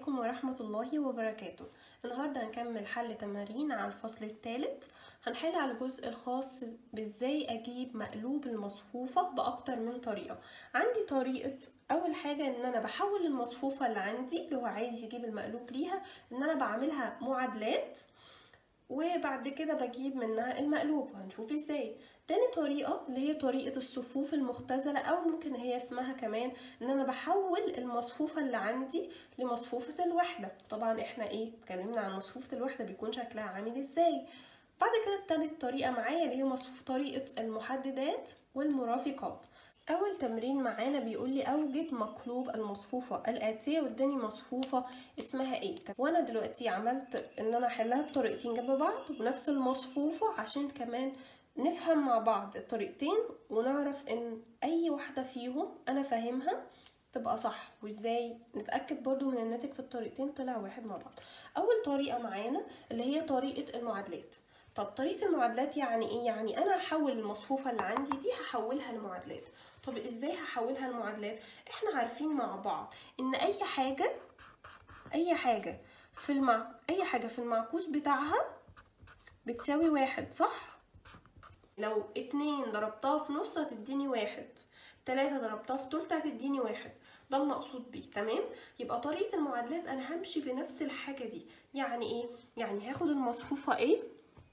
عليكم ورحمة الله وبركاته النهاردة هنكمل حل تمارين على الفصل الثالث هنحل على الجزء الخاص بازاي اجيب مقلوب المصفوفة باكتر من طريقة عندي طريقة اول حاجة ان انا بحول المصفوفة اللي عندي اللي هو عايز يجيب المقلوب ليها ان انا بعملها معادلات وبعد كده بجيب منها المقلوب وهنشوف ازاي تاني طريقة اللي هي طريقة الصفوف المختزلة أو ممكن هي اسمها كمان إن أنا بحول المصفوفة اللي عندي لمصفوفة الوحدة طبعا إحنا إيه اتكلمنا عن مصفوفة الوحدة بيكون شكلها عامل إزاي بعد كده تالت طريقة معايا اللي هي مصفوف طريقة المحددات والمرافقات أول تمرين معانا بيقول لي أوجد مقلوب المصفوفة الآتية واداني مصفوفة اسمها إيه وأنا دلوقتي عملت إن أنا أحلها بطريقتين جنب بعض ونفس المصفوفة عشان كمان نفهم مع بعض الطريقتين ونعرف إن أي واحدة فيهم أنا فاهمها تبقى صح وازاي نتأكد برضو من الناتج في الطريقتين طلع واحد مع بعض أول طريقة معانا اللي هي طريقة المعادلات طب طريقة المعادلات يعني ايه؟ يعني انا هحول المصفوفة اللي عندي دي هحولها لمعادلات طب ازاي هحولها لمعادلات؟ احنا عارفين مع بعض ان اي حاجة اي حاجة في المع... اي حاجة في المعكوس بتاعها بتساوي واحد صح؟ لو اتنين ضربتها في نص هتديني واحد تلاتة ضربتها في تلت هتديني واحد ده المقصود بيه تمام يبقى طريقة المعادلات انا همشي بنفس الحاجة دي يعني ايه يعني هاخد المصفوفة ايه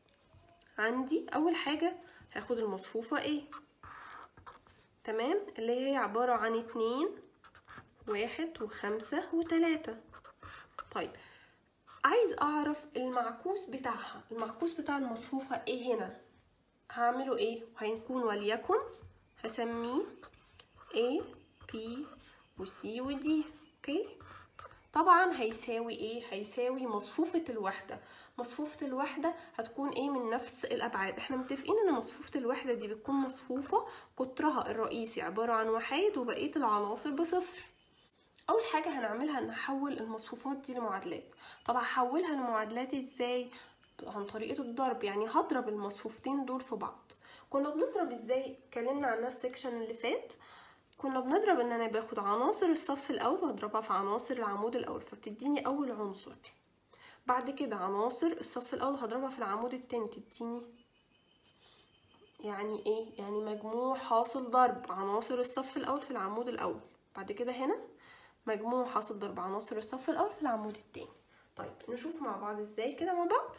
عندي اول حاجة هاخد المصفوفة ايه تمام اللي هي عبارة عن اتنين واحد وخمسة وتلاتة طيب عايز اعرف المعكوس بتاعها المعكوس بتاع المصفوفة ايه هنا هعمله ايه هيكون وليكن هسميه A B و C و D اوكي طبعا هيساوي ايه هيساوي مصفوفة الوحدة مصفوفة الوحدة هتكون ايه من نفس الابعاد احنا متفقين ان مصفوفة الوحدة دي بتكون مصفوفة قطرها الرئيسي عبارة عن وحيد وبقية العناصر بصفر اول حاجة هنعملها ان نحول المصفوفات دي لمعادلات طب هحولها لمعادلات ازاي عن طريقة الضرب يعني هضرب المصفوفتين دول في بعض كنا بنضرب ازاي اتكلمنا عنها السكشن اللي فات كنا بنضرب ان انا باخد عناصر الصف الاول واضربها في عناصر العمود الاول فبتديني اول عنصر بعد كده عناصر الصف الاول هضربها في العمود التاني تديني يعني ايه يعني مجموع حاصل ضرب عناصر الصف الاول في العمود الاول بعد كده هنا مجموع حاصل ضرب عناصر الصف الاول في العمود التاني طيب نشوف مع بعض ازاي كده مع بعض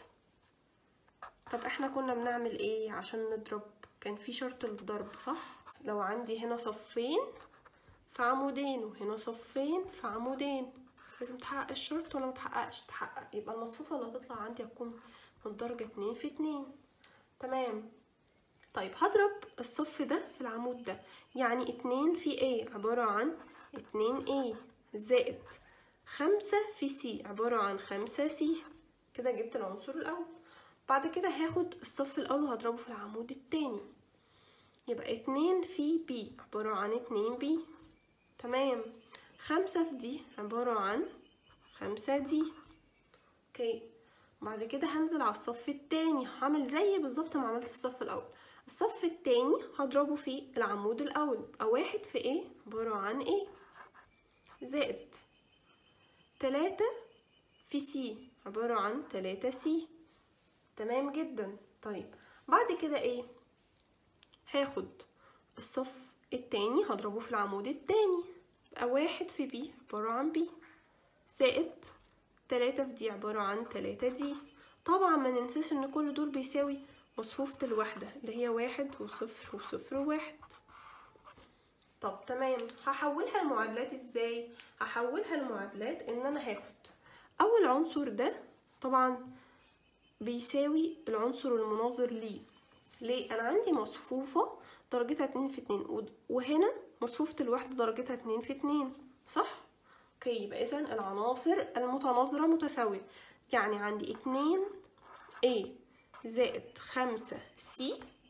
طب احنا كنا بنعمل ايه عشان نضرب كان في شرط للضرب صح لو عندي هنا صفين في عمودين وهنا صفين في عمودين لازم تحقق الشرط ولا متحققش تحقق يبقى المصفوفة اللي هتطلع عندي هتكون من درجة اتنين في اتنين تمام طيب هضرب الصف ده في العمود ده يعني اتنين في A عبارة عن اتنين A زائد خمسة في C عبارة عن خمسة C كده جبت العنصر الأول بعد كده هاخد الصف الأول وهضربه في العمود التاني يبقى اتنين في بي عبارة عن اتنين بي تمام خمسة في دي عبارة عن خمسة دي اوكي بعد كده هنزل على الصف التاني هعمل زي بالظبط ما عملت في الصف الأول الصف التاني هضربه في العمود الأول يبقى واحد في ايه عبارة عن ايه زائد تلاتة في سي عبارة عن تلاتة سي تمام جدا طيب بعد كده ايه هاخد الصف التاني هضربه في العمود التاني يبقى واحد في بي عبارة عن بي زائد تلاتة في دي عبارة عن تلاتة دي طبعا ما ننساش ان كل دول بيساوي مصفوفة الوحدة اللي هي واحد وصفر وصفر وواحد طب تمام هحولها لمعادلات ازاي هحولها لمعادلات ان انا هاخد اول عنصر ده طبعا بيساوي العنصر المناظر ليه ليه انا عندي مصفوفة درجتها اتنين في اتنين وهنا مصفوفة الوحدة درجتها اتنين في اتنين صح اوكي يبقى اذا العناصر المتناظرة متساوية يعني عندي اتنين A زائد خمسة C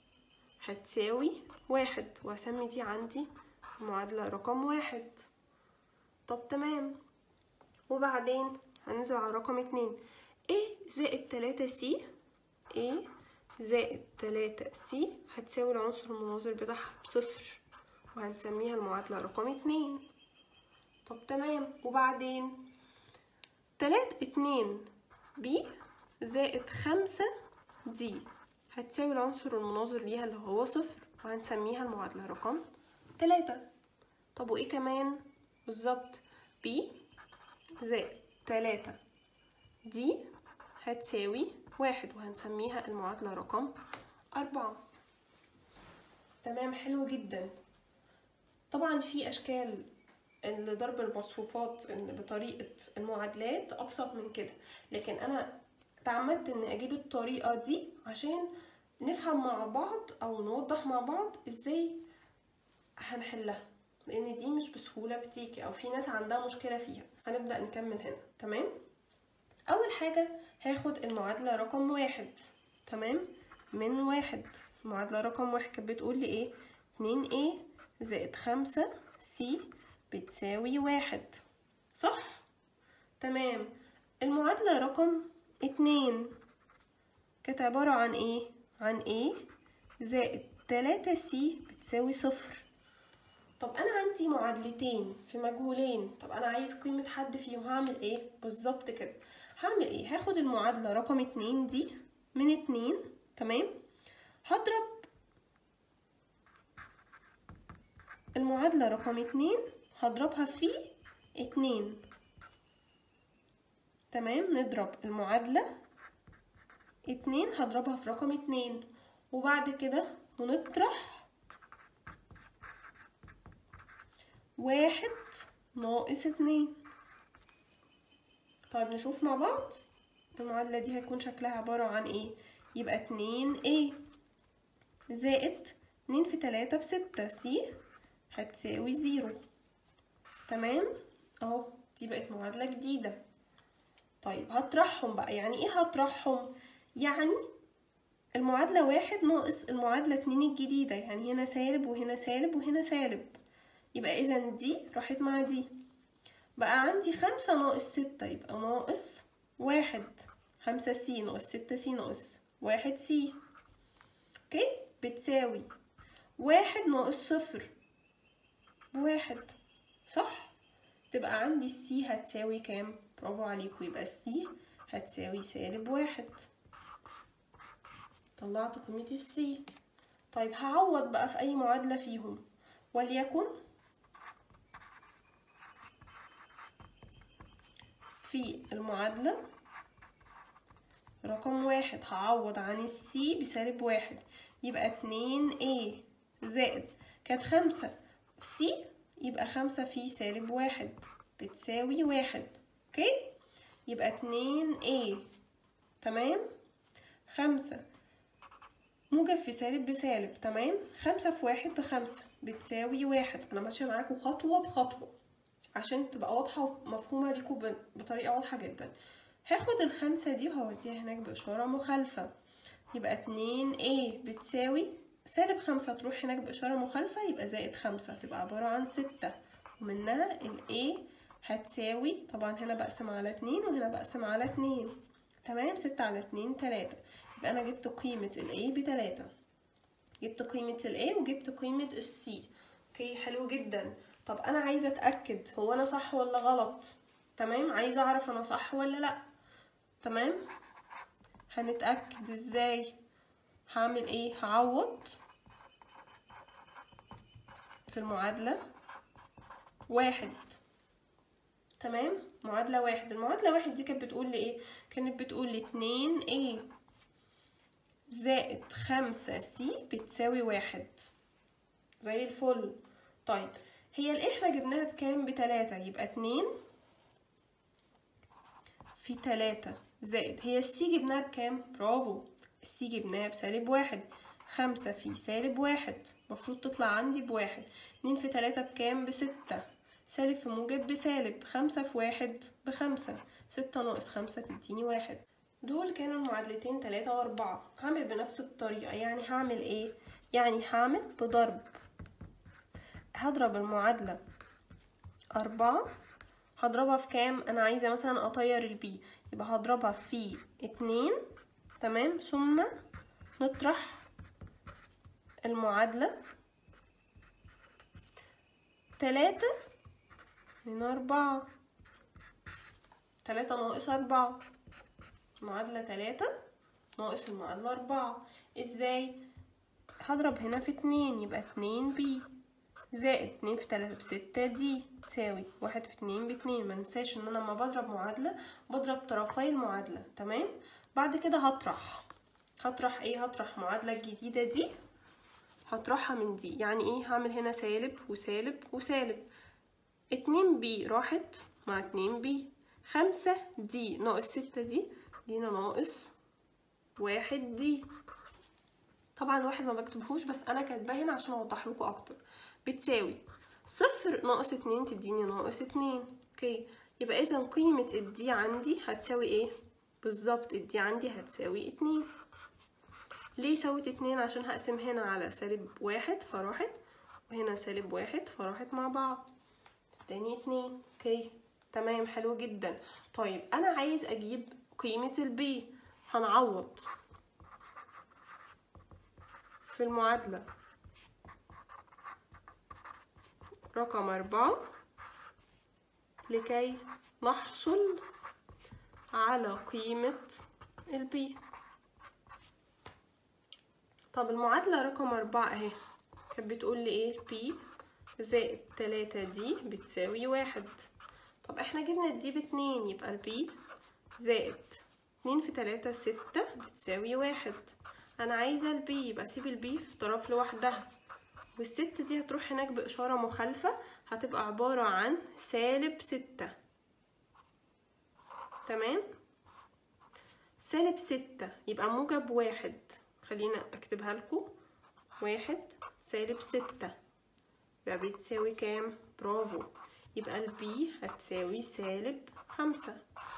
هتساوي واحد وهسمي دي عندي معادلة رقم واحد طب تمام وبعدين هننزل على رقم اتنين A زائد تلاتة C A زائد تلاتة سي هتساوي العنصر المناظر بتاعها بصفر وهنسميها المعادلة رقم اتنين طب تمام وبعدين تلات اتنين بي زائد خمسة دي هتساوي العنصر المناظر ليها اللي هو صفر وهنسميها المعادلة رقم تلاتة طب وإيه كمان بالظبط بي زائد تلاتة دي هتساوي واحد وهنسميها المعادلة رقم أربعة تمام حلو جدا طبعا في أشكال ضرب المصفوفات بطريقة المعادلات أبسط من كده لكن أنا تعمدت إن أجيب الطريقة دي عشان نفهم مع بعض أو نوضح مع بعض إزاي هنحلها لأن دي مش بسهولة بتيجي أو في ناس عندها مشكلة فيها هنبدأ نكمل هنا تمام أول حاجة هاخد المعادلة رقم واحد تمام من واحد المعادلة رقم واحد كانت بتقول لي ايه اتنين a زائد خمسة c بتساوي واحد صح تمام المعادلة رقم اتنين كانت عبارة عن ايه عن a زائد تلاتة c بتساوي صفر طب انا عندي معادلتين في مجهولين طب انا عايز قيمة حد فيهم هعمل ايه بالظبط كده هعمل ايه هاخد المعادلة رقم اتنين دي من اتنين تمام هضرب المعادلة رقم اتنين هضربها في اتنين تمام نضرب المعادلة اتنين هضربها في رقم اتنين وبعد كده ونطرح واحد ناقص اتنين طيب نشوف مع بعض المعادلة دي هيكون شكلها عبارة عن ايه يبقى اتنين a زائد اتنين في تلاتة بستة c هتساوي زيرو تمام اهو دي بقت معادلة جديدة طيب هطرحهم بقى يعني ايه هطرحهم يعني المعادلة واحد ناقص المعادلة اتنين الجديدة يعني هنا سالب وهنا سالب وهنا سالب يبقى اذا دي راحت مع دي بقى عندي خمسة ناقص ستة يبقى ناقص واحد خمسة سي ناقص ستة سي ناقص واحد سي اوكي بتساوي واحد ناقص صفر بواحد صح تبقى عندي السي هتساوي كام برافو عليكم يبقى السي هتساوي سالب واحد طلعت قيمة السي طيب هعوض بقى في أي معادلة فيهم وليكن في المعادلة رقم واحد هعوض عن السي بسالب واحد يبقى اتنين A زائد كانت خمسة سي يبقى خمسة في سالب واحد بتساوي واحد اوكي يبقى اتنين A تمام خمسة موجب في سالب بسالب تمام خمسة في واحد بخمسة بتساوي واحد أنا ماشية معاكم خطوة بخطوة عشان تبقى واضحة ومفهومة ليكم بطريقة واضحة جدا هاخد الخمسة دي وهوديها هناك بإشارة مخالفة يبقى اتنين A بتساوي سالب خمسة تروح هناك بإشارة مخالفة يبقى زائد خمسة تبقى عبارة عن ستة ومنها ال A هتساوي طبعا هنا بقسم على اتنين وهنا بقسم على اتنين تمام ستة على اتنين تلاتة يبقى أنا جبت قيمة ال A بتلاتة جبت قيمة ال A وجبت قيمة ال C اوكي حلو جدا طب أنا عايزة أتأكد هو أنا صح ولا غلط تمام عايزة أعرف أنا صح ولا لأ تمام هنتأكد ازاي هعمل ايه هعوض في المعادلة واحد تمام معادلة واحد المعادلة واحد دي كانت بتقول لي ايه كانت بتقول لي اتنين ايه زائد خمسة سي بتساوي واحد زي الفل طيب هي الايه احنا جبناها بكام بتلاتة يبقى اتنين في تلاتة زائد هي السي جبناها بكام برافو السي جبناها بسالب واحد خمسة في سالب واحد مفروض تطلع عندي بواحد اتنين في تلاتة بكام بستة سالب في موجب بسالب خمسة في واحد بخمسة ستة ناقص خمسة تديني واحد دول كانوا المعادلتين تلاتة وأربعة هعمل بنفس الطريقة يعني هعمل ايه يعني هعمل بضرب هضرب المعادلة أربعة هضربها في كام انا عايزه مثلا اطير البي يبقى هضربها في اتنين تمام ثم نطرح المعادله تلاتة من أربعة تلاتة ناقص أربعة معادلة تلاتة ناقص المعادلة أربعة ازاي؟ هضرب هنا في اتنين يبقى اتنين بي زائد اتنين في تلاتة بستة دي تساوي واحد في اتنين باتنين مننساش ان انا لما بضرب معادلة بضرب طرفي المعادلة تمام بعد كده هطرح هطرح ايه هطرح معادلة الجديدة دي هطرحها من دي يعني ايه هعمل هنا سالب وسالب وسالب اتنين بي راحت مع اتنين بي خمسة دي ناقص ستة دي دينا ناقص واحد دي طبعا واحد ما بكتبهوش بس انا كاتباه هنا عشان اوضح لكم اكتر بتساوي صفر ناقص اتنين تديني ناقص اتنين اوكي يبقى اذا قيمة الدي عندي هتساوي ايه بالظبط الدي عندي هتساوي اتنين ليه سويت اتنين عشان هقسم هنا على سالب واحد فراحت وهنا سالب واحد فراحت مع بعض تاني اتنين اوكي تمام حلو جدا طيب انا عايز اجيب قيمة البي هنعوض في المعادلة رقم أربعة لكي نحصل على قيمة البي طب المعادلة رقم أربعة أهي كانت بتقول لي إيه بي زائد تلاتة دي بتساوي واحد طب احنا جبنا الدي باتنين يبقى البي زائد اتنين في تلاتة ستة بتساوي واحد أنا عايزة البي يبقى أسيب البي في طرف لوحدها والست دي هتروح هناك بإشارة مخالفة هتبقى عبارة عن سالب ستة تمام سالب ستة يبقى موجب واحد خلينا أكتبها لكم واحد سالب ستة يبقى بتساوي كام برافو يبقى البي هتساوي سالب خمسة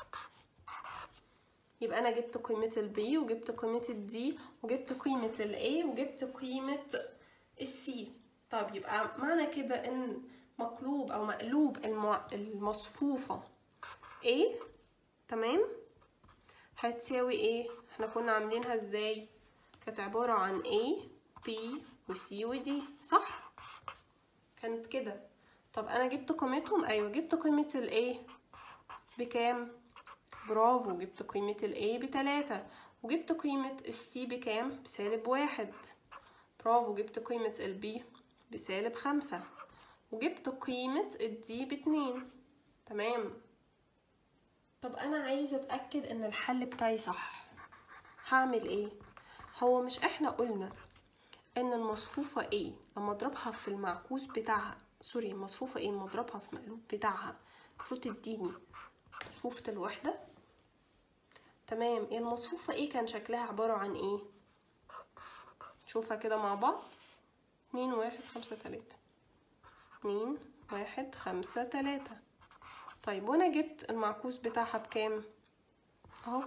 يبقى أنا جبت قيمة البي وجبت قيمة الدي وجبت قيمة الاي وجبت قيمة السي طب يبقى معنى كده ان مقلوب او مقلوب المع... المصفوفة A تمام هتساوي ايه احنا كنا عاملينها ازاي كانت عبارة عن A B و C و D صح كانت كده طب انا جبت قيمتهم ايوه جبت قيمة ال A بكام برافو جبت قيمة ال A بتلاتة وجبت قيمة ال C بكام بسالب واحد برافو جبت قيمة ال B بسالب خمسة وجبت قيمة ال D باتنين تمام طب انا عايزة اتأكد ان الحل بتاعي صح هعمل ايه هو مش احنا قلنا ان المصفوفة A لما اضربها في المعكوس بتاعها سوري المصفوفة A لما اضربها في المقلوب بتاعها المفروض تديني مصفوفة الوحدة تمام المصفوفة A كان شكلها عبارة عن ايه نشوفها كده مع بعض اتنين واحد خمسة تلاتة اتنين واحد خمسة تلاتة طيب وانا جبت المعكوس بتاعها بكام اهو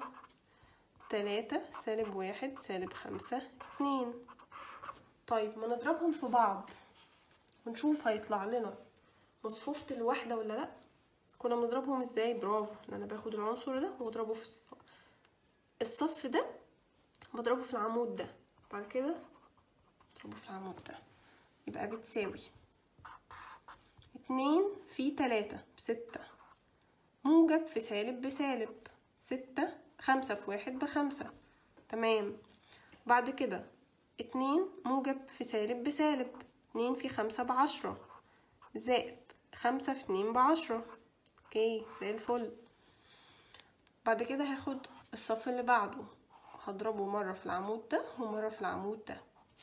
تلاتة سالب واحد سالب خمسة اتنين طيب ما نضربهم في بعض ونشوف هيطلع لنا مصفوفة الوحدة ولا لأ كنا بنضربهم ازاي برافو ان انا باخد العنصر ده واضربه في الصف الصف ده بضربه في العمود ده بعد كده اضربه في العمود ده يبقى بتساوي اتنين في تلاتة بستة موجب في سالب بسالب ستة خمسة في واحد بخمسة تمام بعد كده اتنين موجب في سالب بسالب اتنين في خمسة بعشرة زائد خمسة في اتنين بعشرة اوكي زي الفل بعد كده هاخد الصف اللي بعده هضربه مرة في العمود ده ومرة في العمود ده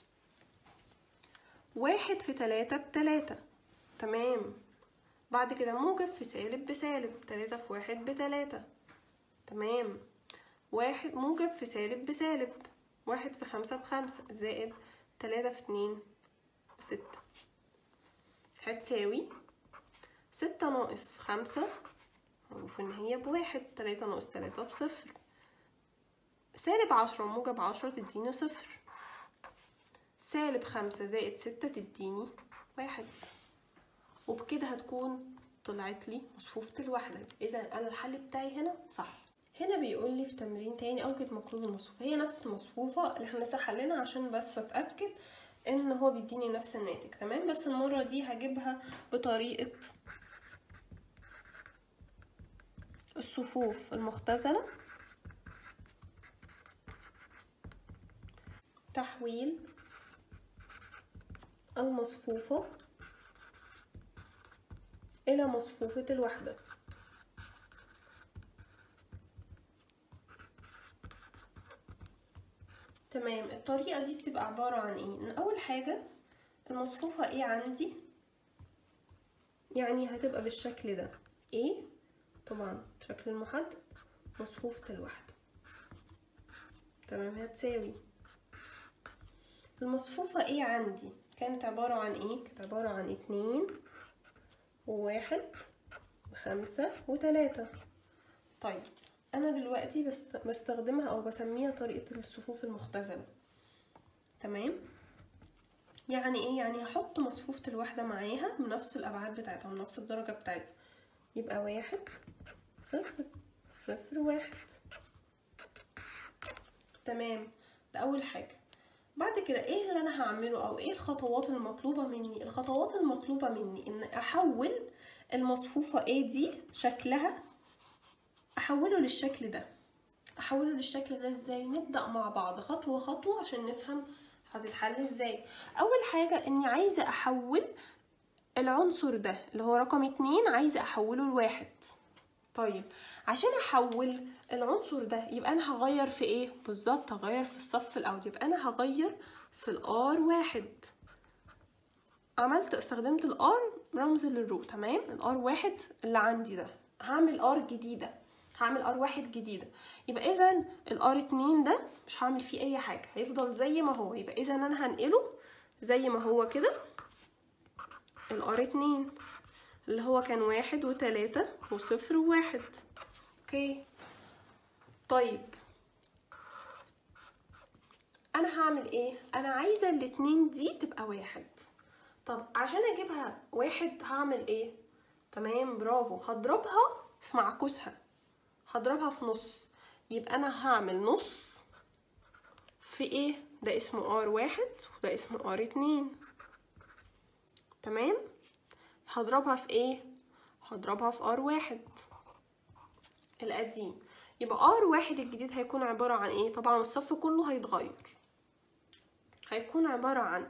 واحد في تلاتة بتلاتة تمام بعد كده موجب في سالب بسالب تلاتة في واحد بتلاتة تمام واحد موجب في سالب بسالب واحد في خمسة بخمسة زائد تلاتة في اتنين بستة هتساوي ستة ناقص خمسة معروف ان هي بواحد تلاتة ناقص تلاتة بصفر سالب عشرة موجب عشرة تديني صفر سالب خمسة زائد ستة تديني واحد وبكده هتكون طلعت لي مصفوفة الوحدة اذا انا الحل بتاعي هنا صح هنا بيقول لي في تمرين تاني اوجد مقلوب المصفوفة هي نفس المصفوفة اللي احنا لسه حلينها عشان بس اتأكد ان هو بيديني نفس الناتج تمام بس المرة دي هجيبها بطريقة الصفوف المختزلة تحويل المصفوفة إلى مصفوفة الوحدة تمام الطريقة دي بتبقى عبارة عن ايه ان اول حاجة المصفوفة ايه عندي يعني هتبقى بالشكل ده ايه طبعا شكل المحدد مصفوفة الوحدة تمام هتساوي المصفوفة ايه عندي كانت عبارة عن ايه كانت عبارة عن اتنين وواحد وخمسة وتلاتة طيب انا دلوقتي بست... بستخدمها او بسميها طريقة الصفوف المختزلة تمام يعني ايه يعني هحط مصفوفة الوحدة معاها بنفس الابعاد بتاعتها ونفس الدرجة بتاعتها يبقى واحد صفر صفر واحد تمام ده اول حاجة بعد كده ايه اللي انا هعمله او ايه الخطوات المطلوبة مني الخطوات المطلوبة مني ان احول المصفوفة ايه دي شكلها احوله للشكل ده احوله للشكل ده ازاي نبدا مع بعض خطوه خطوه عشان نفهم هتتحل ازاي اول حاجه اني عايزه احول العنصر ده اللي هو رقم اتنين عايزه احوله لواحد طيب عشان احول العنصر ده يبقى انا هغير في ايه بالظبط هغير في الصف الاول يبقى انا هغير في الار واحد عملت استخدمت الار رمز للرو تمام الار واحد اللي عندي ده هعمل ار جديده هعمل ار واحد جديده يبقى اذا الار اتنين ده مش هعمل فيه اي حاجه هيفضل زي ما هو يبقى اذا انا هنقله زي ما هو كده الار اتنين اللي هو كان واحد وتلاتة وصفر وواحد اوكي طيب انا هعمل ايه انا عايزه الاتنين دي تبقى واحد طب عشان اجيبها واحد هعمل ايه تمام برافو هضربها في معكوسها هضربها في نص يبقى انا هعمل نص في ايه ده اسمه ار واحد وده اسمه ار اتنين تمام هضربها في ايه هضربها في ار واحد القديم يبقى ار واحد الجديد هيكون عبارة عن ايه طبعا الصف كله هيتغير هيكون عبارة عن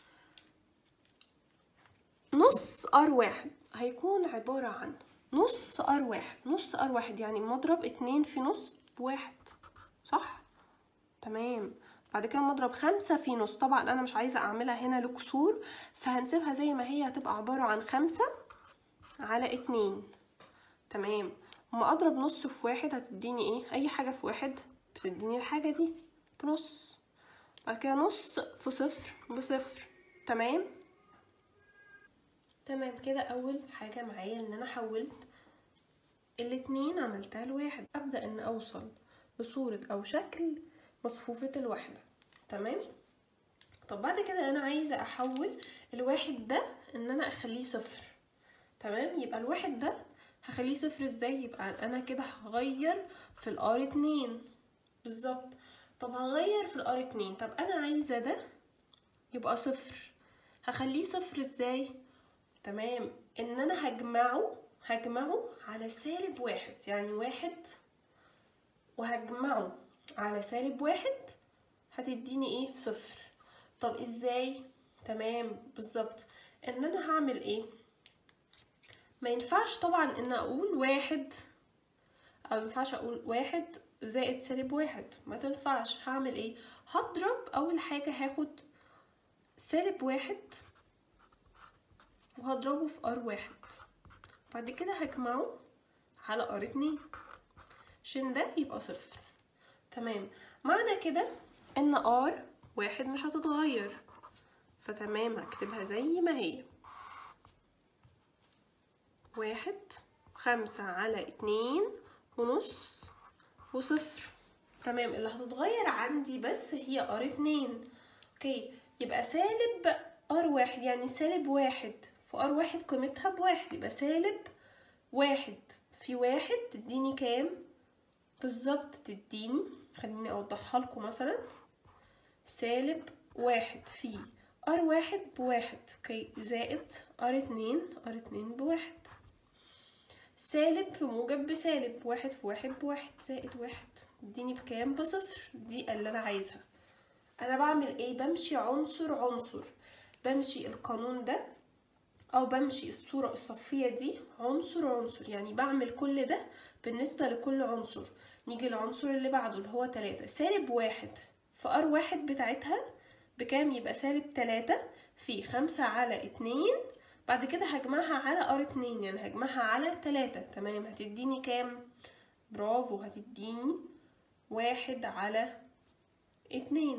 نص ار واحد هيكون عبارة عن نص ار واحد نص ار واحد يعني مضرب اتنين في نص بواحد صح تمام بعد كده مضرب خمسة في نص طبعا انا مش عايزة اعملها هنا لكسور فهنسيبها زي ما هي هتبقى عبارة عن خمسة على اتنين تمام اما اضرب نص في واحد هتديني ايه اي حاجة في واحد بتديني الحاجة دي بنص بعد كده نص في صفر بصفر تمام تمام كده اول حاجة معايا ان انا حولت الاتنين عملتها لواحد ابدأ ان اوصل لصورة او شكل مصفوفة الوحدة تمام طب بعد كده انا عايزة احول الواحد ده ان انا اخليه صفر تمام يبقى الواحد ده هخليه صفر ازاي يبقى انا كده هغير في الار اتنين بالظبط طب هغير في الار اتنين طب انا عايزة ده يبقى صفر هخليه صفر ازاي تمام ان انا هجمعه هجمعه على سالب واحد يعني واحد وهجمعه على سالب واحد هتديني ايه صفر طب ازاي تمام بالظبط ان انا هعمل ايه ما ينفعش طبعا ان اقول واحد او ينفعش اقول واحد زائد سالب واحد ما تنفعش هعمل ايه هضرب اول حاجة هاخد سالب واحد وهضربه في ار واحد بعد كده هجمعه على ار اتنين عشان ده يبقى صفر تمام معنى كده ان ار واحد مش هتتغير فتمام هكتبها زي ما هي واحد خمسة على اتنين ونص وصفر تمام اللي هتتغير عندي بس هي ار اتنين اوكي يبقى سالب ار واحد يعني سالب واحد في ار واحد قيمتها بواحد يبقى سالب واحد في واحد تديني كام بالظبط تديني خليني اوضحها لكم مثلا سالب واحد في ار واحد بواحد اوكي زائد ار اتنين ار اتنين بواحد سالب في موجب بسالب واحد في واحد بواحد زائد واحد اديني بكام بصفر دي اللي انا عايزها انا بعمل ايه بمشي عنصر عنصر بمشي القانون ده او بمشي الصورة الصفية دي عنصر عنصر يعني بعمل كل ده بالنسبة لكل عنصر نيجي العنصر اللي بعده اللي هو تلاتة سالب واحد في ار واحد بتاعتها بكام يبقى سالب تلاتة في خمسة على اتنين بعد كده هجمعها على ار اتنين يعني هجمعها على تلاتة تمام هتديني كام برافو هتديني واحد على اتنين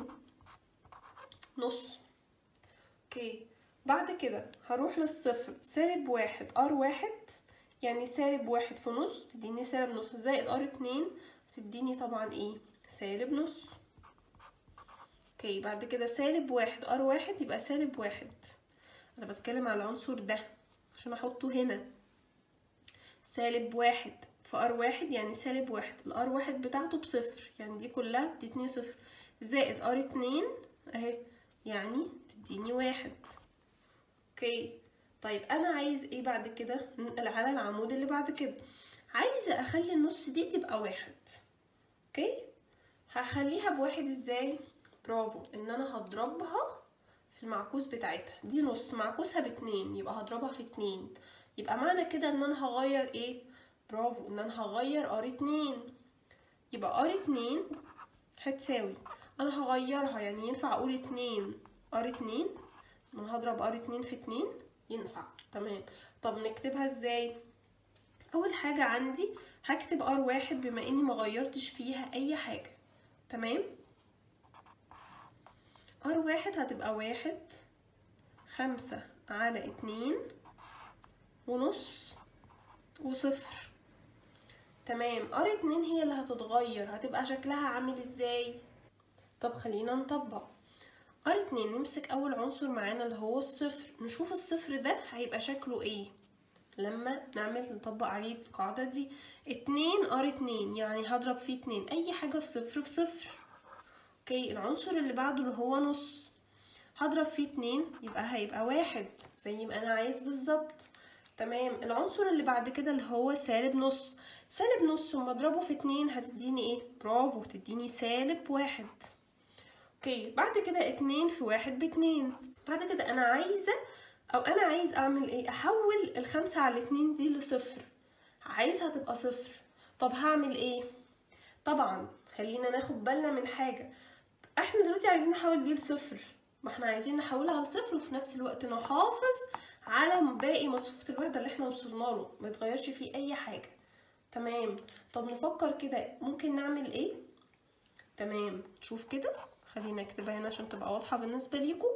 نص اوكي بعد كده هروح للصفر سالب واحد ار واحد يعني سالب واحد في نص تديني سالب نص زائد ار اتنين تديني طبعا ايه سالب نص اوكي بعد كده سالب واحد ار واحد يبقى سالب واحد انا بتكلم على العنصر ده عشان احطه هنا سالب واحد في ار واحد يعني سالب واحد الار واحد بتاعته بصفر يعني دي كلها تديني صفر زائد ار اتنين اهي يعني تديني واحد اوكي طيب انا عايز ايه بعد كده ننقل على العمود اللي بعد كده عايزه اخلي النص دي تبقى واحد اوكي هخليها بواحد ازاي برافو ان انا هضربها في المعكوس بتاعتها دي نص معكوسها باتنين يبقى هضربها في اتنين يبقى معنى كده ان انا هغير ايه برافو ان انا هغير ار اتنين يبقى ار اتنين هتساوي انا هغيرها يعني ينفع اقول اتنين ار اتنين انا هضرب ار اتنين في اتنين ينفع تمام طب نكتبها ازاي اول حاجة عندي هكتب ار واحد بما اني مغيرتش فيها اي حاجة تمام ار واحد هتبقى واحد خمسة على اتنين ونص وصفر تمام ار اتنين هي اللي هتتغير هتبقى شكلها عامل ازاي طب خلينا نطبق ار اتنين نمسك اول عنصر معانا اللي هو الصفر نشوف الصفر ده هيبقى شكله ايه لما نعمل نطبق عليه القاعدة دي اتنين ار اتنين يعني هضرب فيه اتنين اي حاجة في صفر بصفر اوكي العنصر اللي بعده اللي هو نص هضرب فيه اتنين يبقى هيبقى واحد زي ما انا عايز بالظبط تمام العنصر اللي بعد كده اللي هو سالب نص سالب نص لما اضربه في اتنين هتديني ايه برافو تديني سالب واحد اوكي بعد كده اتنين في واحد باتنين بعد كده انا عايزة او انا عايز اعمل ايه احول الخمسة على اتنين دي لصفر عايزها تبقى صفر طب هعمل ايه طبعا خلينا ناخد بالنا من حاجة احنا دلوقتي عايزين نحول دي لصفر ما احنا عايزين نحولها لصفر وفي نفس الوقت نحافظ على باقي مصفوفة الوحدة اللي احنا وصلنا له ما يتغيرش فيه اي حاجة تمام طب نفكر كده ممكن نعمل ايه تمام شوف كده خلينا اكتبها هنا عشان تبقى واضحة بالنسبة ليكم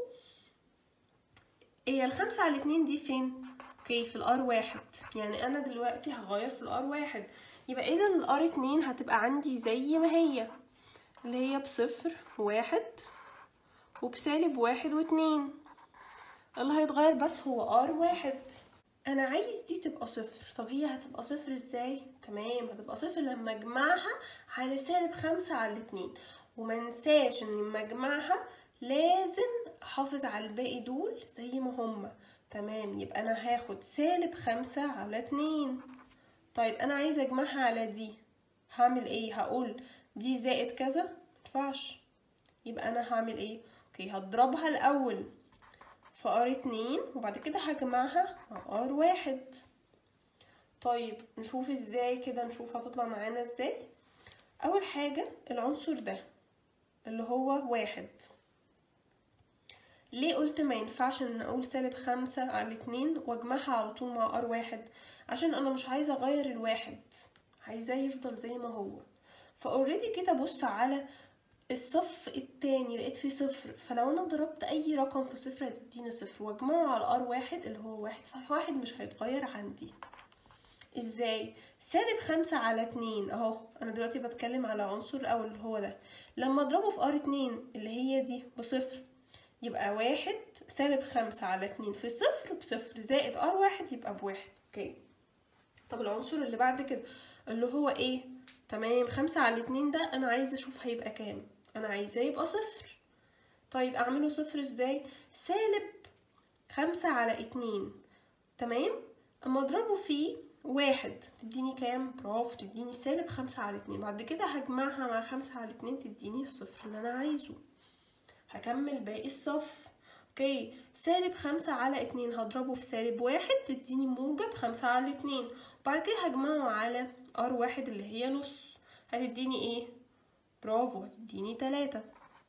هي الخمسة على اتنين دي فين اوكي في الار واحد يعني انا دلوقتي هغير في الار واحد يبقى اذا الار اتنين هتبقى عندي زي ما هي اللي هي بصفر واحد وبسالب واحد واتنين اللي هيتغير بس هو ار واحد انا عايز دي تبقى صفر طب هي هتبقى صفر ازاي تمام هتبقى صفر لما اجمعها على سالب خمسة على الاتنين ومنساش ان لما اجمعها لازم احافظ على الباقي دول زي ما هما تمام يبقى انا هاخد سالب خمسة على اتنين طيب انا عايزة اجمعها على دي هعمل ايه هقول دي زائد كذا مينفعش يبقى انا هعمل ايه اوكي هضربها الاول في ار اتنين وبعد كده هجمعها مع ار واحد طيب نشوف ازاي كده نشوف هتطلع معانا ازاي اول حاجة العنصر ده اللي هو واحد ليه قلت ما ينفعش ان اقول سالب خمسة على اتنين واجمعها على طول مع ار واحد عشان انا مش عايزة اغير الواحد عايزاه يفضل زي ما هو فاوريدي كده بص على الصف التاني لقيت فيه صفر فلو انا ضربت اي رقم في صفر هتديني صفر واجمعه على ار واحد اللي هو واحد فواحد مش هيتغير عندي ازاي سالب خمسة على اتنين اهو انا دلوقتي بتكلم على عنصر الاول اللي هو ده لما اضربه في ار اتنين اللي هي دي بصفر يبقى واحد سالب خمسة على اتنين في صفر بصفر زائد ار واحد يبقى بواحد اوكي طب العنصر اللي بعد كده اللي هو ايه تمام خمسة على اتنين ده انا عايزة اشوف هيبقى كام انا عايزاه يبقى صفر طيب اعمله صفر ازاي سالب خمسة على اتنين تمام اما اضربه فيه واحد تديني كام برافو تديني سالب خمسة على اتنين بعد كده هجمعها مع خمسة على اتنين تديني الصفر اللي انا عايزه هكمل باقي الصف اوكي سالب خمسة على اتنين هضربه في سالب واحد تديني موجب خمسة على اتنين بعد كده هجمعه على ار واحد اللي هي نص هتديني ايه برافو هتديني تلاتة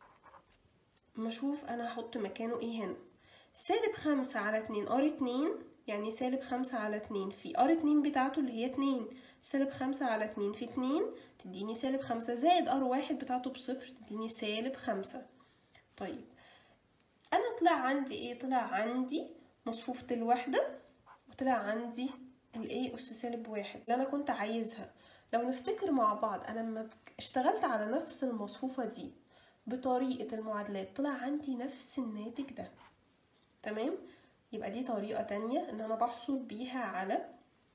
اما اشوف انا هحط مكانه ايه هنا سالب خمسة على اتنين ار اتنين يعني سالب خمسة على اتنين في ار اتنين بتاعته اللي هي اتنين سالب خمسة على اتنين في اتنين تديني سالب خمسة زائد ار واحد بتاعته بصفر تديني سالب خمسة طيب انا طلع عندي ايه طلع عندي مصفوفة الوحدة وطلع عندي الايه اس سالب واحد اللي انا كنت عايزها لو نفتكر مع بعض انا لما اشتغلت على نفس المصفوفة دي بطريقة المعادلات طلع عندي نفس الناتج ده تمام يبقى دي طريقة تانية ان انا بحصل بيها على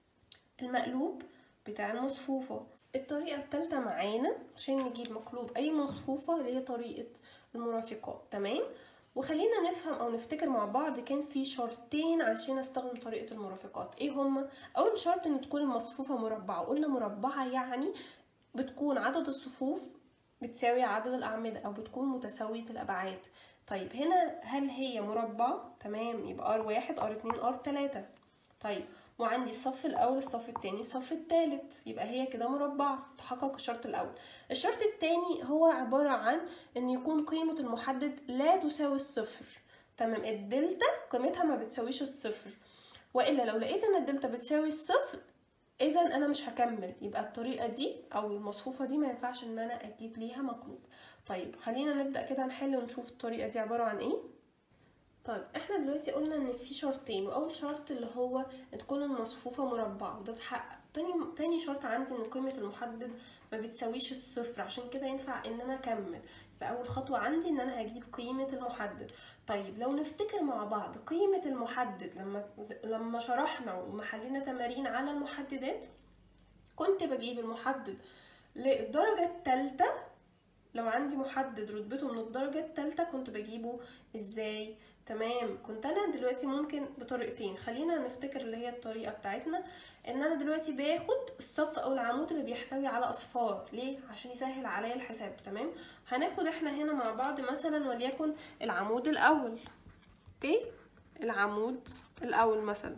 المقلوب بتاع المصفوفة الطريقة التالتة معانا عشان نجيب مقلوب اي مصفوفة اللي هي طريقة المرافقات تمام وخلينا نفهم او نفتكر مع بعض كان في شرطين عشان استخدم طريقة المرافقات ايه هما اول شرط ان تكون المصفوفة مربعة قلنا مربعة يعني بتكون عدد الصفوف بتساوي عدد الأعمدة أو بتكون متساوية الأبعاد طيب هنا هل هي مربعة تمام يبقى ار واحد ار اتنين ار تلاتة طيب وعندي الصف الأول الصف التاني الصف التالت يبقى هي كده مربعة تحقق الشرط الأول الشرط التاني هو عبارة عن إن يكون قيمة المحدد لا تساوي الصفر تمام الدلتا قيمتها ما بتساويش الصفر وإلا لو لقيت إن الدلتا بتساوي الصفر اذا انا مش هكمل يبقى الطريقه دي او المصفوفه دي ما ينفعش ان انا اجيب ليها مقلوب طيب خلينا نبدا كده نحل ونشوف الطريقه دي عباره عن ايه طيب احنا دلوقتي قلنا ان في شرطين واول شرط اللي هو ان تكون المصفوفه مربعه وده اتحقق تاني تاني شرط عندي ان قيمه المحدد ما بتساويش الصفر عشان كده ينفع ان انا اكمل فاول خطوه عندي ان انا هجيب قيمه المحدد طيب لو نفتكر مع بعض قيمه المحدد لما لما شرحنا ومحلينا تمارين على المحددات كنت بجيب المحدد للدرجه الثالثه لو عندي محدد رتبته من الدرجه الثالثه كنت بجيبه ازاي تمام كنت انا دلوقتي ممكن بطريقتين خلينا نفتكر اللي هي الطريقه بتاعتنا ان انا دلوقتي باخد الصف او العمود اللي بيحتوي على اصفار ليه عشان يسهل عليا الحساب تمام هناخد احنا هنا مع بعض مثلا وليكن العمود الاول اوكي العمود الاول مثلا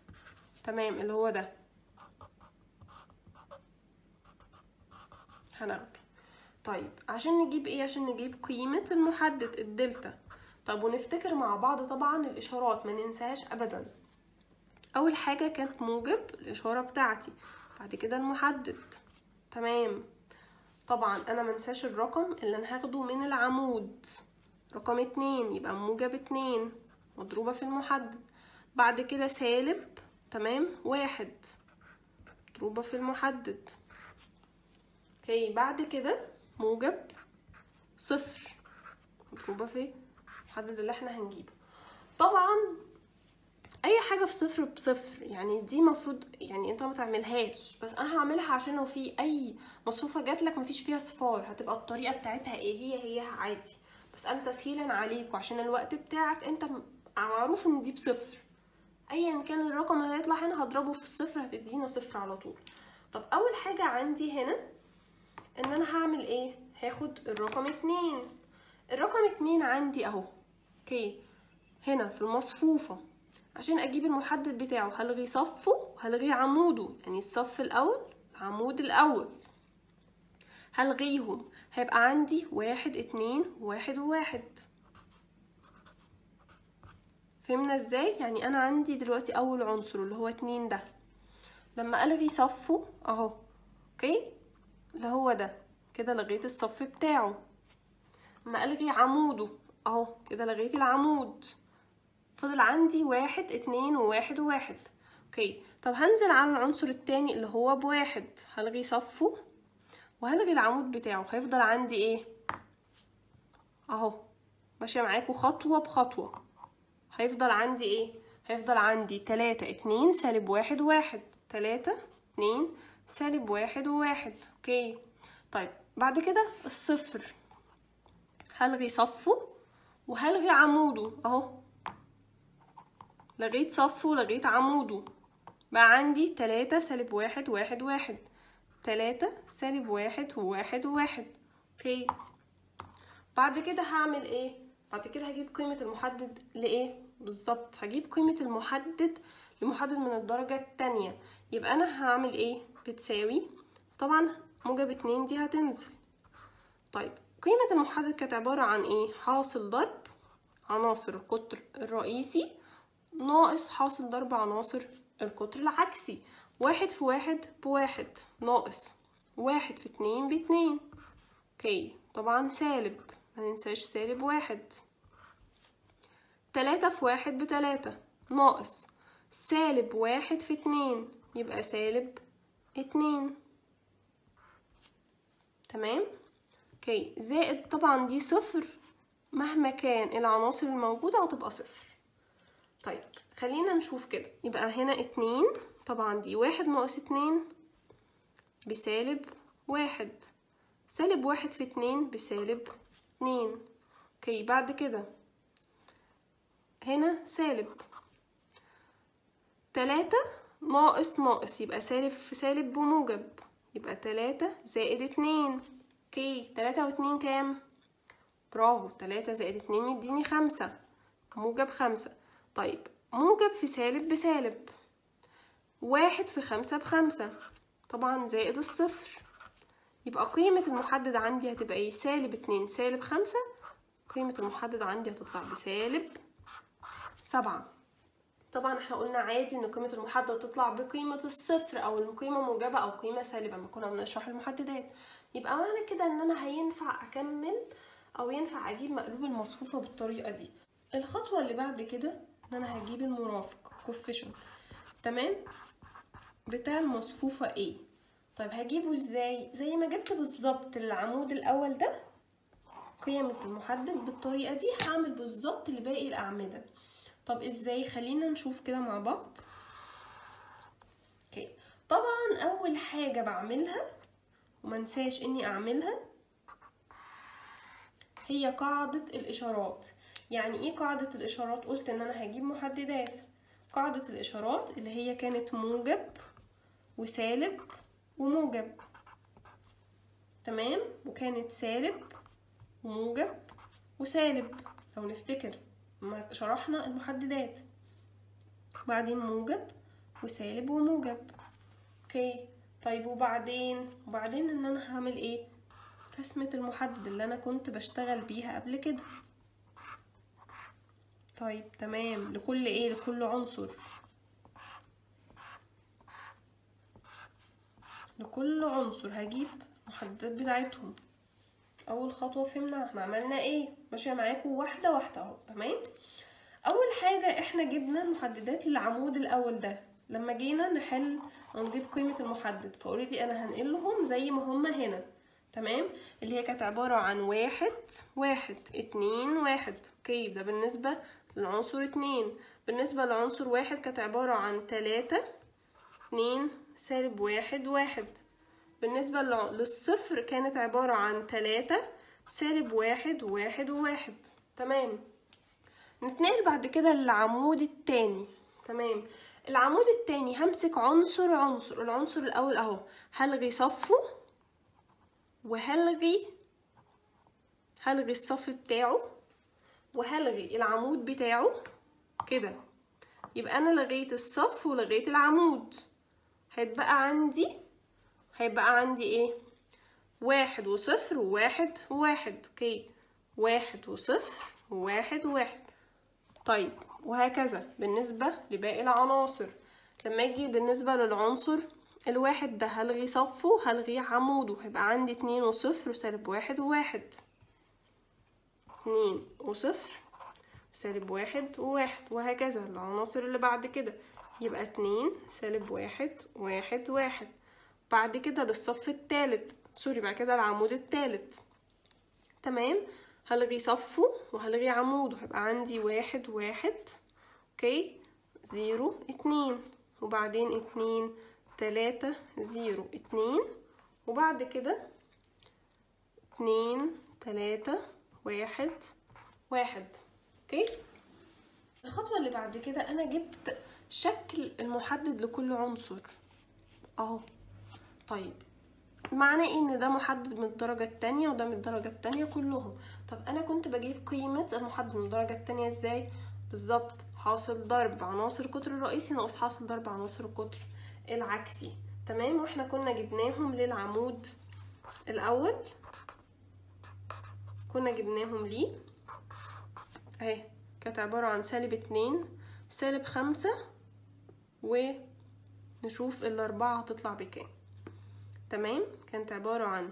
تمام اللي هو ده هناخده طيب عشان نجيب ايه عشان نجيب قيمه المحدد الدلتا طب ونفتكر مع بعض طبعا الاشارات ما ننساهاش ابدا اول حاجه كانت موجب الاشاره بتاعتي بعد كده المحدد تمام طبعا انا منساش الرقم اللي انا هاخده من العمود رقم اتنين يبقى موجب اتنين مضروبة في المحدد بعد كده سالب تمام واحد مضروبة في المحدد اوكي بعد كده موجب صفر مضروبة في المحدد اللي احنا هنجيبه طبعا اي حاجه في صفر بصفر يعني دي مفروض يعني انت ما تعملهاش بس انا هعملها عشان لو في اي مصفوفه جات لك مفيش فيها صفار هتبقى الطريقه بتاعتها ايه هي هي عادي بس انا تسهيلا عليك وعشان الوقت بتاعك انت معروف ان دي بصفر ايا كان الرقم اللي هيطلع هنا هضربه في الصفر هتدينا صفر على طول طب اول حاجه عندي هنا ان انا هعمل ايه هاخد الرقم اتنين الرقم اتنين عندي اهو اوكي هنا في المصفوفه عشان اجيب المحدد بتاعه هلغي صفه وهلغي عموده يعني الصف الاول العمود الاول هلغيهم هيبقى عندي واحد اتنين واحد وواحد فهمنا ازاي يعني انا عندي دلوقتي اول عنصر اللي هو اتنين ده لما الغي صفه اهو اوكي اللي هو ده كده لغيت الصف بتاعه لما الغي عموده اهو كده لغيت العمود فضل عندي واحد اتنين وواحد وواحد اوكي طب هنزل على العنصر التاني اللي هو بواحد هلغي صفه وهلغي العمود بتاعه هيفضل عندي ايه اهو ماشية معاكم خطوة بخطوة هيفضل عندي ايه هيفضل عندي تلاتة اتنين سالب واحد واحد تلاتة اتنين سالب واحد وواحد اوكي طيب بعد كده الصفر هلغي صفه وهلغي عموده اهو لغيت صفه ولغيت عموده بقى عندي تلاتة سالب واحد واحد واحد تلاتة سالب واحد وواحد وواحد اوكي بعد كده هعمل ايه بعد كده هجيب قيمة المحدد لايه بالظبط هجيب قيمة المحدد لمحدد من الدرجة التانية يبقى انا هعمل ايه بتساوي طبعا موجب اتنين دي هتنزل طيب قيمة المحدد كانت عبارة عن ايه حاصل ضرب عناصر القطر الرئيسي ناقص حاصل ضرب عناصر القطر العكسي واحد في واحد بواحد ناقص واحد في اتنين باتنين اوكي طبعا سالب مننساش سالب واحد تلاتة في واحد بتلاتة ناقص سالب واحد في اتنين يبقى سالب اتنين تمام اوكي زائد طبعا دي صفر مهما كان العناصر الموجودة هتبقى صفر طيب خلينا نشوف كده يبقى هنا اتنين طبعا دي واحد ناقص اتنين بسالب واحد سالب واحد في اتنين بسالب اتنين اوكي بعد كده هنا سالب تلاتة ناقص ناقص يبقى سالب في سالب بموجب يبقى تلاتة زائد اتنين اوكي تلاتة واتنين كام؟ برافو تلاتة زائد اتنين يديني خمسة موجب خمسة طيب موجب في سالب بسالب واحد في خمسة بخمسة طبعا زائد الصفر يبقى قيمة المحدد عندي هتبقى ايه سالب اتنين سالب خمسة قيمة المحدد عندي هتطلع بسالب سبعة طبعا احنا قلنا عادي ان قيمة المحدد تطلع بقيمة الصفر او القيمة موجبة او قيمة سالبة لما كنا بنشرح المحددات يبقى معنى كده ان انا هينفع اكمل او ينفع اجيب مقلوب المصفوفة بالطريقة دي الخطوة اللي بعد كده ان انا هجيب المرافق coefficient تمام بتاع المصفوفة A طيب هجيبه ازاي زي ما جبت بالظبط العمود الاول ده قيمة المحدد بالطريقة دي هعمل بالظبط لباقي الاعمدة طب ازاي خلينا نشوف كده مع بعض اوكي طبعا اول حاجة بعملها ومنساش اني اعملها هي قاعدة الاشارات يعني ايه قاعدة الاشارات قلت ان انا هجيب محددات قاعدة الاشارات اللي هي كانت موجب وسالب وموجب تمام وكانت سالب وموجب وسالب لو نفتكر ما شرحنا المحددات بعدين موجب وسالب وموجب اوكي طيب وبعدين وبعدين ان انا هعمل ايه رسمة المحدد اللي انا كنت بشتغل بيها قبل كده طيب تمام لكل ايه لكل عنصر لكل عنصر هجيب محددات بتاعتهم اول خطوه فهمنا احنا عملنا ايه ماشيه معاكم واحده واحده اهو تمام اول حاجه احنا جبنا المحددات للعمود الاول ده لما جينا نحل ونجيب قيمه المحدد فاوريدي انا هنقلهم زي ما هما هنا تمام اللي هي كانت عباره عن واحد واحد اتنين واحد اوكي ده بالنسبه للعنصر اتنين بالنسبه لعنصر واحد كانت عباره عن تلاتة اتنين سالب واحد واحد بالنسبة للصفر كانت عبارة عن تلاتة سالب واحد وواحد وواحد تمام نتنقل بعد كده للعمود التاني تمام العمود التاني همسك عنصر عنصر العنصر الأول أهو هلغي صفه وهلغي هلغي الصف بتاعه وهلغي العمود بتاعه كده يبقى أنا لغيت الصف ولغيت العمود هيتبقى عندي هيبقى عندي ايه واحد وصفر وواحد وواحد اوكي واحد وصفر وواحد وواحد طيب وهكذا بالنسبة لباقي العناصر لما اجي بالنسبة للعنصر الواحد ده هلغي صفه هلغي عموده هيبقى عندي اتنين وصفر وسالب واحد وواحد اتنين وصفر وسالب واحد وواحد وهكذا العناصر اللي بعد كده يبقى اتنين سالب واحد واحد واحد بعد كده للصف التالت سوري بعد كده العمود التالت تمام هلغي صفه وهلغي عموده هيبقى عندي واحد واحد اوكي زيرو اتنين وبعدين اتنين تلاتة زيرو اتنين وبعد كده اتنين تلاتة واحد واحد اوكي الخطوة اللي بعد كده انا جبت شكل المحدد لكل عنصر اهو طيب معناه ايه ان ده محدد من الدرجة التانية وده من الدرجة التانية كلهم طب انا كنت بجيب قيمة المحدد من الدرجة التانية ازاي بالظبط حاصل ضرب عناصر القطر الرئيسي ناقص حاصل ضرب عناصر القطر العكسي تمام واحنا كنا جبناهم للعمود الاول كنا جبناهم ليه اهي كانت عبارة عن سالب اتنين سالب خمسة ونشوف الأربعة هتطلع بكام تمام كانت عبارة عن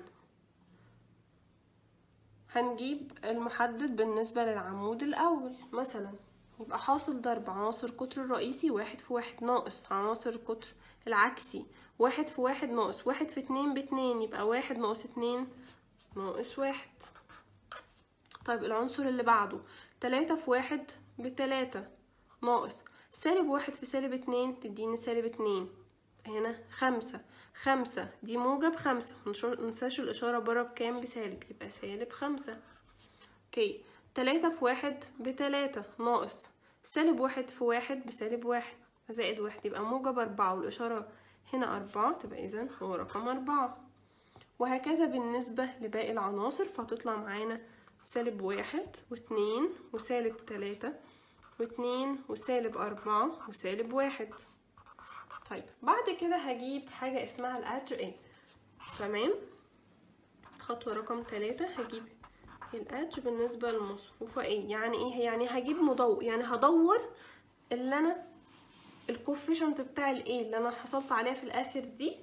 هنجيب المحدد بالنسبة للعمود الأول مثلا يبقى حاصل ضرب عناصر القطر الرئيسي واحد في واحد ناقص عناصر القطر العكسي واحد في واحد ناقص واحد في اتنين باتنين يبقى واحد ناقص اتنين ناقص واحد طيب العنصر اللي بعده تلاتة في واحد بتلاتة ناقص سالب واحد في سالب اتنين تديني سالب اتنين هنا خمسة خمسة دي موجب خمسة منساش الإشارة برا بكام بسالب يبقى سالب خمسة اوكي تلاتة في واحد بتلاتة ناقص سالب واحد في واحد بسالب واحد زائد واحد يبقى موجب أربعة والإشارة هنا أربعة تبقى إذا هو رقم أربعة وهكذا بالنسبة لباقي العناصر فهتطلع معانا سالب واحد واتنين وسالب تلاتة واتنين وسالب أربعة وسالب واحد طيب بعد كده هجيب حاجة اسمها الأدج ايه تمام خطوة رقم تلاتة هجيب الأدج بالنسبة للمصفوفة ايه يعني ايه يعني هجيب مضوء يعني هدور اللي انا الكوفيشنت بتاع الايه اللي انا حصلت عليها في الاخر دي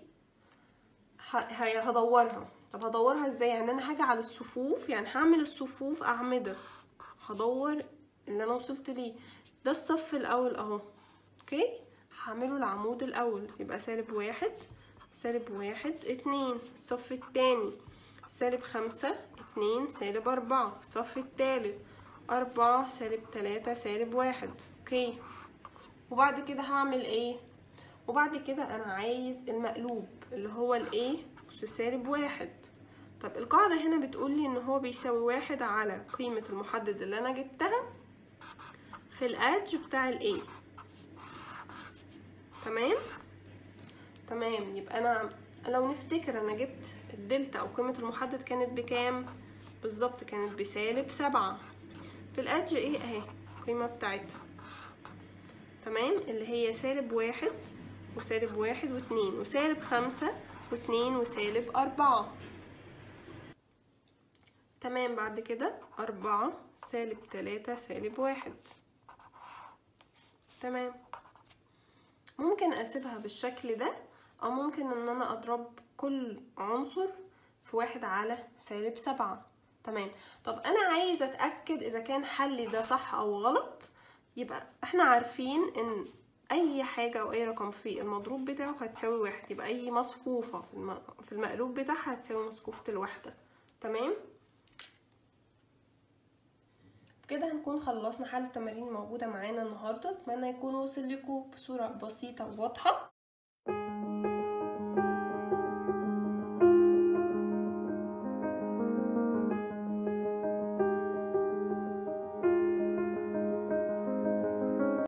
هدورها طب هدورها ازاي يعني انا هاجي على الصفوف يعني هعمل الصفوف اعمده هدور اللي انا وصلت ليه ده الصف الاول اهو اوكي هعمله العمود الاول يبقى سالب واحد سالب واحد اتنين الصف التاني سالب خمسة اتنين سالب أربعة الصف التالت أربعة سالب تلاتة سالب واحد اوكي وبعد كده هعمل ايه وبعد كده انا عايز المقلوب اللي هو الايه أس سالب واحد طب القاعدة هنا بتقولي ان هو بيساوي واحد على قيمة المحدد اللي انا جبتها في الادج بتاع الايه تمام تمام يبقى انا لو نفتكر انا جبت الدلتا او قيمة المحدد كانت بكام بالظبط كانت بسالب سبعة في الادج ايه اهي القيمة بتاعتها تمام اللي هي سالب واحد وسالب واحد واتنين وسالب خمسة واتنين وسالب أربعة تمام بعد كده أربعة سالب تلاتة سالب واحد تمام ممكن أسيبها بالشكل ده أو ممكن إن أنا أضرب كل عنصر في واحد على سالب سبعة تمام طب أنا عايزة أتأكد إذا كان حلي ده صح أو غلط يبقى احنا عارفين إن اي حاجة او اي رقم في المضروب بتاعه هتساوي واحد يبقى اي مصفوفة في, الم... في المقلوب بتاعها هتساوي مصفوفة الوحدة تمام كده هنكون خلصنا حل التمارين الموجودة معانا النهاردة اتمنى يكون وصل لكم بصورة بسيطة وواضحة